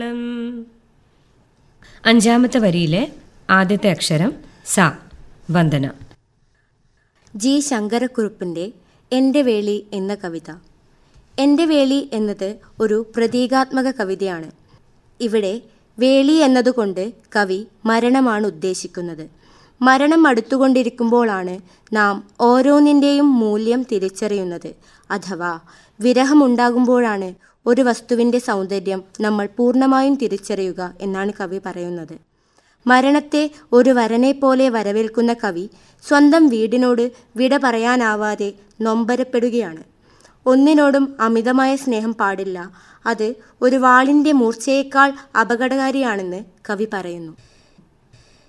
അഞ്ചാമത്തെ വരിയിലെ ആദ്യത്തെ അക്ഷരം സ വന്ദന ജി ശങ്കരക്കുറുപ്പിൻ്റെ എൻ്റെ വേളി എന്ന കവിത എൻ്റെ വേളി എന്നത് ഒരു പ്രതീകാത്മക കവിതയാണ് ഇവിടെ വേളി എന്നതുകൊണ്ട് കവി മരണമാണ് ഉദ്ദേശിക്കുന്നത് മരണം അടുത്തുകൊണ്ടിരിക്കുമ്പോഴാണ് നാം ഓരോന്നിൻ്റെയും മൂല്യം തിരിച്ചറിയുന്നത് അഥവാ വിരഹമുണ്ടാകുമ്പോഴാണ് ഒരു വസ്തുവിൻ്റെ സൗന്ദര്യം നമ്മൾ പൂർണ്ണമായും തിരിച്ചറിയുക എന്നാണ് കവി പറയുന്നത് മരണത്തെ ഒരു വരനെ പോലെ വരവേൽക്കുന്ന കവി സ്വന്തം വീടിനോട് വിട പറയാനാവാതെ നൊമ്പരപ്പെടുകയാണ് ഒന്നിനോടും അമിതമായ സ്നേഹം പാടില്ല അത് ഒരു വാളിൻ്റെ മൂർച്ചയേക്കാൾ അപകടകാരിയാണെന്ന് കവി പറയുന്നു